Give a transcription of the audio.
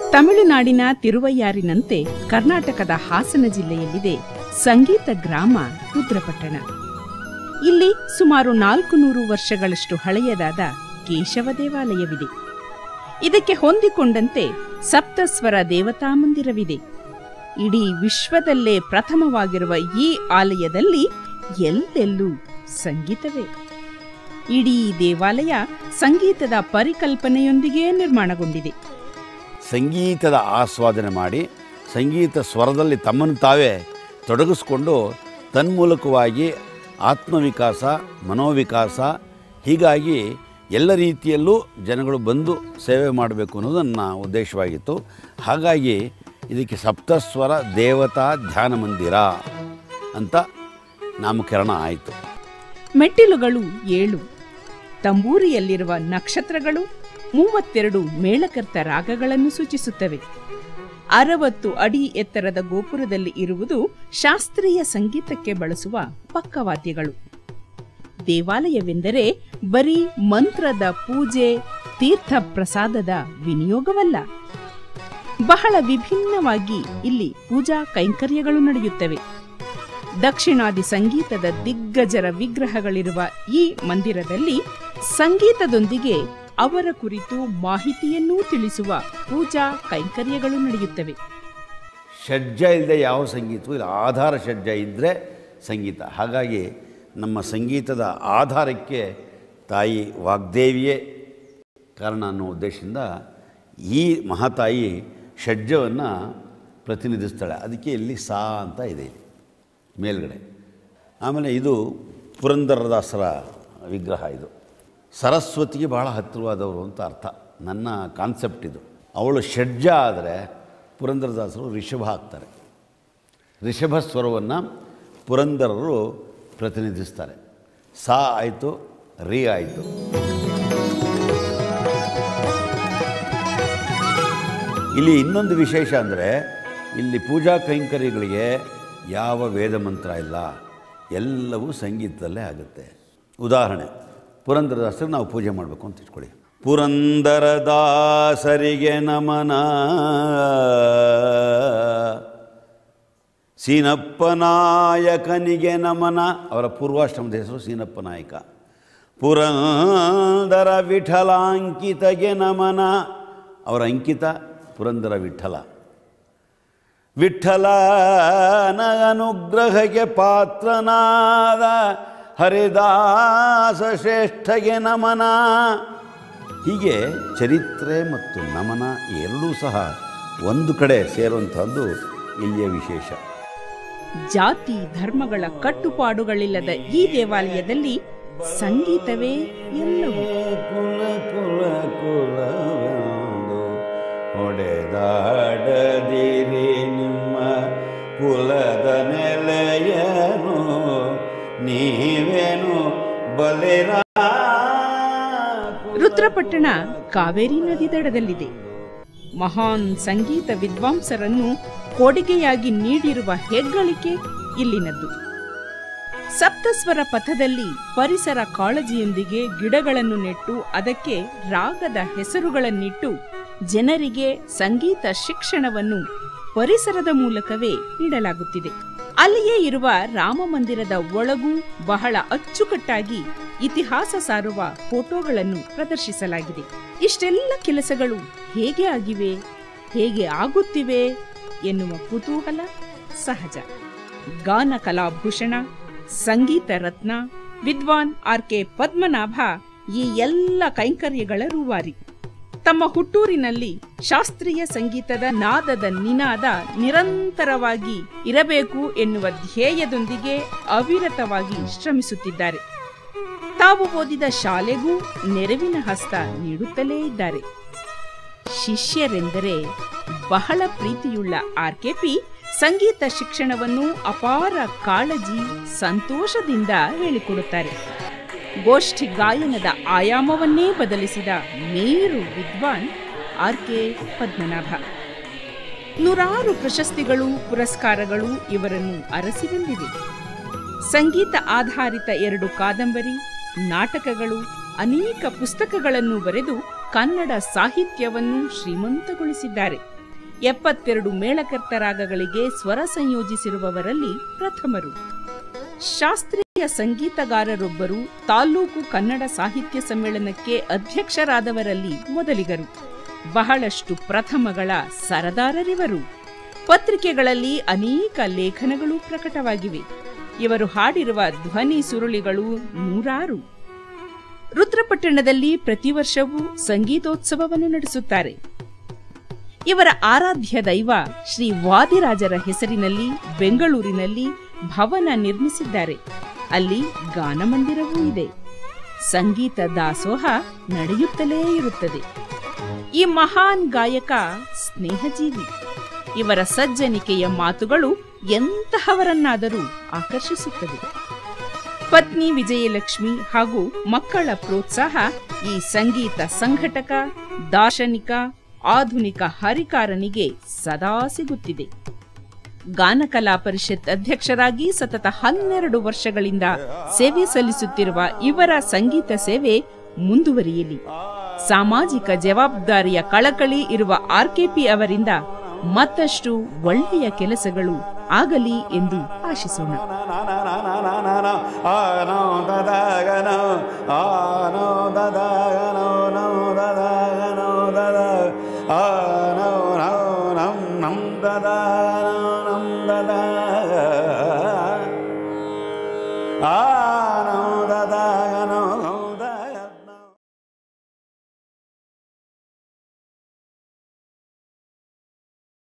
ತಮಿಳುನಾಡಿನ ತಿರುವಯ್ಯಾರಿನಂತೆ ಕರ್ನಾಟಕದ ಹಾಸನ ಜಿಲ್ಲೆಯಲ್ಲಿದೆ ಸಂಗೀತ ಗ್ರಾಮ ರುದ್ರಪಟ್ಟಣ ಇಲ್ಲಿ ಸುಮಾರು ನಾಲ್ಕು ನೂರು ವರ್ಷಗಳಷ್ಟು ಹಳೆಯದಾದ ಕೇಶವ ದೇವಾಲಯವಿದೆ ಇದಕ್ಕೆ ಹೊಂದಿಕೊಂಡಂತೆ ಸಪ್ತಸ್ವರ ದೇವತಾ ಮಂದಿರವಿದೆ ಇಡೀ ವಿಶ್ವದಲ್ಲೇ ಪ್ರಥಮವಾಗಿರುವ ಈ ಆಲಯದಲ್ಲಿ ಎಲ್ಲೆಲ್ಲೂ ಸಂಗೀತವೇ ಇಡೀ ದೇವಾಲಯ ಸಂಗೀತದ ಪರಿಕಲ್ಪನೆಯೊಂದಿಗೆ ನಿರ್ಮಾಣಗೊಂಡಿದೆ ಸಂಗೀತದ ಆಸ್ವಾದನೆ ಮಾಡಿ ಸಂಗೀತ ಸ್ವರದಲ್ಲಿ ತಮ್ಮನ್ನು ತಾವೇ ತೊಡಗಿಸ್ಕೊಂಡು ತನ್ಮೂಲಕವಾಗಿ ಆತ್ಮವಿಕಾಸ ಮನೋವಿಕಾಸ ಹೀಗಾಗಿ ಎಲ್ಲ ರೀತಿಯಲ್ಲೂ ಜನಗಳು ಬಂದು ಸೇವೆ ಮಾಡಬೇಕು ಅನ್ನೋದು ನನ್ನ ಉದ್ದೇಶವಾಗಿತ್ತು ಹಾಗಾಗಿ ಇದಕ್ಕೆ ಸಪ್ತಸ್ವರ ದೇವತಾ ಧ್ಯಾನ ಮಂದಿರ ಅಂತ ನಾಮಕರಣ ಆಯಿತು ಮೆಟ್ಟಿಲುಗಳು ಏಳು ತಂಬೂರಿಯಲ್ಲಿರುವ ನಕ್ಷತ್ರಗಳು ಮೂವತ್ತೆರಡು ಮೇಳಕರ್ತ ರಾಗಗಳನ್ನು ಸೂಚಿಸುತ್ತವೆ ಅರವತ್ತು ಅಡಿ ಎತ್ತರದ ಗೋಪುರದಲ್ಲಿ ಇರುವುದು ಶಾಸ್ತ್ರೀಯ ಸಂಗೀತಕ್ಕೆ ಬಳಸುವ ಪಕ್ಕವಾದ್ಯಗಳು ದೇವಾಲಯವೆಂದರೆ ಬರೀ ಮಂತ್ರದ ಪೂಜೆ ತೀರ್ಥ ಪ್ರಸಾದದ ವಿನಿಯೋಗವಲ್ಲ ಬಹಳ ವಿಭಿನ್ನವಾಗಿ ಇಲ್ಲಿ ಪೂಜಾ ಕೈಂಕರ್ಯಗಳು ನಡೆಯುತ್ತವೆ ದಕ್ಷಿಣಾದಿ ಸಂಗೀತದ ದಿಗ್ಗಜರ ವಿಗ್ರಹಗಳಿರುವ ಈ ಮಂದಿರದಲ್ಲಿ ಸಂಗೀತದೊಂದಿಗೆ ಅವರ ಕುರಿತು ಮಾಹಿತಿಯನ್ನೂ ತಿಳಿಸುವ ಪೂಜಾ ಕೈಂಕರ್ಯಗಳು ನಡೆಯುತ್ತವೆ ಷಡ್ಜ ಇಲ್ಲದೆ ಯಾವ ಸಂಗೀತವೂ ಇಲ್ಲ ಆಧಾರ ಷಡ್ಜ ಇದ್ದರೆ ಸಂಗೀತ ಹಾಗಾಗಿ ನಮ್ಮ ಸಂಗೀತದ ಆಧಾರಕ್ಕೆ ತಾಯಿ ವಾಗ್ದೇವಿಯೇ ಕಾರಣ ಅನ್ನೋ ಉದ್ದೇಶದಿಂದ ಈ ಮಹಾತಾಯಿ ಷಡ್ಜವನ್ನು ಪ್ರತಿನಿಧಿಸ್ತಾಳೆ ಅದಕ್ಕೆ ಇಲ್ಲಿ ಸಾ ಅಂತ ಇದೆ ಇಲ್ಲಿ ಮೇಲ್ಗಡೆ ಆಮೇಲೆ ಇದು ಪುರಂದರದಾಸರ ವಿಗ್ರಹ ಇದು ಸರಸ್ವತಿಗೆ ಬಹಳ ಹತ್ತಿರವಾದವರು ಅಂತ ಅರ್ಥ ನನ್ನ ಕಾನ್ಸೆಪ್ಟ್ ಇದು ಅವಳು ಷಡ್ಜ ಆದರೆ ಪುರಂದರದಾಸರು ರಿಷಭ ಆಗ್ತಾರೆ ರಿಷಭ ಸ್ವರವನ್ನು ಪುರಂದರರು ಪ್ರತಿನಿಧಿಸ್ತಾರೆ ಸಾ ಆಯಿತು ರಿ ಆಯಿತು ಇಲ್ಲಿ ಇನ್ನೊಂದು ವಿಶೇಷ ಅಂದರೆ ಇಲ್ಲಿ ಪೂಜಾ ಕೈಂಕರ್ಯಗಳಿಗೆ ಯಾವ ವೇದ ಮಂತ್ರ ಇಲ್ಲ ಎಲ್ಲವೂ ಸಂಗೀತದಲ್ಲೇ ಆಗುತ್ತೆ ಉದಾಹರಣೆ ಪುರಂದರದಾಸರಿಗೆ ನಾವು ಪೂಜೆ ಮಾಡಬೇಕು ಅಂತ ಇಟ್ಕೊಳ್ಳಿ ಪುರಂದರದಾಸರಿಗೆ ನಮನ ಸೀನಪ್ಪ ನಾಯಕನಿಗೆ ನಮನ ಅವರ ಪೂರ್ವಾಶ್ರಮದ ಹೆಸರು ಸೀನಪ್ಪ ನಾಯಕ ಪುರಂದರ ವಿಠಲಾಂಕಿತಗೆ ನಮನ ಅವರ ಅಂಕಿತ ಪುರಂದರ ವಿಠಲ ವಿಠಲನ ಅನುಗ್ರಹಕ್ಕೆ ಪಾತ್ರನಾದ ಹರಿದಾಸ ಶ್ರೇಷ್ಠಗೆ ನಮನ ಹೀಗೆ ಚರಿತ್ರೆ ಮತ್ತು ನಮನ ಎರಡೂ ಸಹ ಒಂದು ಕಡೆ ಸೇರುವಂಥದ್ದು ಇಲ್ಲಿಯ ವಿಶೇಷ ಜಾತಿ ಧರ್ಮಗಳ ಕಟ್ಟುಪಾಡುಗಳಿಲ್ಲದ ಈ ದೇವಾಲಯದಲ್ಲಿ ಸಂಗೀತವೇ ಎಲ್ಲವೂ ಕುಲ ಕುಲ ಕುಲವೆಂದು ಹೊಡೆದಾಡದಿರಿ ನಿಮ್ಮ ಕುಲದ ನೆಲೆಯನು ನೀವೇನು ಬಲಿರ ರುದ್ರಪಟ್ಟಣ ಕಾವೇರಿ ನದಿ ದಡದಲ್ಲಿದೆ ಮಹಾನ್ ಸಂಗೀತ ವಿದ್ವಾಂಸರನ್ನು ಕೊಡುಗೆಯಾಗಿ ನೀಡಿರುವ ಹೆಗ್ಗಳಿಕೆ ಇಲ್ಲಿನದ್ದು ಸಪ್ತಸ್ವರ ಪಥದಲ್ಲಿ ಪರಿಸರ ಕಾಳಜಿಯೊಂದಿಗೆ ಗಿಡಗಳನ್ನು ನೆಟ್ಟು ಅದಕ್ಕೆ ರಾಗದ ಹೆಸರುಗಳನ್ನಿಟ್ಟು ಜನರಿಗೆ ಸಂಗೀತ ಶಿಕ್ಷಣವನ್ನು ಪರಿಸರದ ಮೂಲಕವೇ ನೀಡಲಾಗುತ್ತಿದೆ ಅಲ್ಲಿಯೇ ಇರುವ ರಾಮ ಮಂದಿರದ ಒಳಗೂ ಬಹಳ ಅಚ್ಚುಕಟ್ಟಾಗಿ ಇತಿಹಾಸ ಸಾರುವ ಫೋಟೋಗಳನ್ನು ಪ್ರದರ್ಶಿಸಲಾಗಿದೆ ಇಷ್ಟೆಲ್ಲ ಕೆಲಸಗಳು ಹೇಗೆ ಆಗಿವೆ ಹೇಗೆ ಆಗುತ್ತಿವೆ ಎನ್ನುವ ಕುತೂಹಲ ಸಹಜ ಗಾನ ಕಲಾಭೂಷಣ ಸಂಗೀತ ರತ್ನ ವಿದ್ವಾನ್ ಆರ್ ಕೆ ಪದ್ಮನಾಭ ಈ ಎಲ್ಲ ಕೈಂಕರ್ಯಗಳ ರೂವಾರಿ ತಮ್ಮ ಹುಟ್ಟೂರಿನಲ್ಲಿ ಶಾಸ್ತ್ರೀಯ ಸಂಗೀತದ ನಾದದ ನಿನಾದ ನಿರಂತರವಾಗಿ ಇರಬೇಕು ಎನ್ನುವ ಧ್ಯೇಯದೊಂದಿಗೆ ಅವಿರತವಾಗಿ ಶ್ರಮಿಸುತ್ತಿದ್ದಾರೆ ತಾವು ಓದಿದ ಶಾಲೆಗೂ ನೆರವಿನ ಹಸ್ತ ನೀಡುತ್ತಲೇ ಇದ್ದಾರೆ ಶಿಷ್ಯರೆಂದರೆ ಬಹಳ ಪ್ರೀತಿಯುಳ್ಳ ಆರ್ಕೆಪಿ ಸಂಗೀತ ಶಿಕ್ಷಣವನ್ನು ಅಪಾರ ಕಾಳಜಿ ಸಂತೋಷದಿಂದ ಹೇಳಿಕೊಡುತ್ತಾರೆ ಗೋಷ್ಠಿ ಗಾಯನದ ಆಯಾಮವನ್ನೇ ಬದಲಿಸಿದ ಮೇರು ವಿದ್ವಾನ್ ಆರ್ ಕೆ ಪದ್ಮನಾಭ ನೂರಾರು ಪ್ರಶಸ್ತಿಗಳು ಪುರಸ್ಕಾರಗಳು ಇವರನ್ನು ಅರಸಿ ಬಂದಿವೆ ಸಂಗೀತ ಆಧಾರಿತ ಎರಡು ಕಾದಂಬರಿ ನಾಟಕಗಳು ಅನೇಕ ಪುಸ್ತಕಗಳನ್ನು ಬರೆದು ಕನ್ನಡ ಸಾಹಿತ್ಯವನ್ನು ಶ್ರೀಮಂತಗೊಳಿಸಿದ್ದಾರೆ ಎಪ್ಪತ್ತೆರಡು ಮೇಳಕರ್ತ ರಾಗಗಳಿಗೆ ಸ್ವರ ಸಂಯೋಜಿಸಿರುವವರಲ್ಲಿ ಪ್ರಥಮರು ಶಾಸ್ತ್ರೀಯ ಸಂಗೀತಗಾರರೊಬ್ಬರು ತಾಲೂಕು ಕನ್ನಡ ಸಾಹಿತ್ಯ ಸಮ್ಮೇಳನಕ್ಕೆ ಅಧ್ಯಕ್ಷರಾದವರಲ್ಲಿ ಮೊದಲಿಗರು ಬಹಳಷ್ಟು ಪ್ರಥಮಗಳ ಸರದಾರರಿವರು ಪತ್ರಿಕೆಗಳಲ್ಲಿ ಅನೇಕ ಲೇಖನಗಳು ಪ್ರಕಟವಾಗಿವೆ ಇವರು ಹಾಡಿರುವ ಧ್ವನಿ ಸುರುಳಿಗಳು ನೂರಾರು ರುದ್ರಪಟ್ಟಣದಲ್ಲಿ ಪ್ರತಿ ವರ್ಷವೂ ಸಂಗೀತೋತ್ಸವವನ್ನು ನಡೆಸುತ್ತಾರೆ ಇವರ ಆರಾಧ್ಯ ದೈವ ಶ್ರೀ ವಾದಿರಾಜರ ಹೆಸರಿನಲ್ಲಿ ಬೆಂಗಳೂರಿನಲ್ಲಿ ಭವನ ನಿರ್ಮಿಸಿದ್ದಾರೆ ಅಲ್ಲಿ ಗಾನಮಂದಿರವೂ ಇದೆ ಸಂಗೀತ ದಾಸೋಹ ನಡೆಯುತ್ತಲೇ ಇರುತ್ತದೆ ಈ ಮಹಾನ್ ಗಾಯಕ ಸ್ನೇಹಜೀವಿ ಇವರ ಸಜ್ಜನಿಕೆಯ ಮಾತುಗಳು ಎಂತಹವರನ್ನಾದರೂ ಆಕರ್ಷಿಸುತ್ತದೆ ಪತ್ನಿ ವಿಜಯಲಕ್ಷ್ಮಿ ಹಾಗೂ ಮಕ್ಕಳ ಪ್ರೋತ್ಸಾಹ ಈ ಸಂಗೀತ ಸಂಘಟಕ ದಾರ್ಶನಿಕ ಆಧುನಿಕ ಹರಿಕಾರನಿಗೆ ಸದಾ ಸಿಗುತ್ತಿದೆ ಗಾನಕಲಾ ಪರಿಷತ್ ಅಧ್ಯಕ್ಷರಾಗಿ ಸತತ ಹನ್ನೆರಡು ವರ್ಷಗಳಿಂದ ಸೇವೆ ಸಲ್ಲಿಸುತ್ತಿರುವ ಇವರ ಸಂಗೀತ ಸೇವೆ ಮುಂದುವರಿಯಲಿ ಸಾಮಾಜಿಕ ಜವಾಬ್ದಾರಿಯ ಕಳಕಳಿ ಇರುವ ಆರ್ಕೆಪಿ ಅವರಿಂದ ಮತ್ತಷ್ಟು ಒಳ್ಳೆಯ ಕೆಲಸಗಳು ಆಗಲಿ ಎಂದು ಆಶಿಸೋಣ ಆನೋ ದದ ಗನೋ ಆನೋ ದದ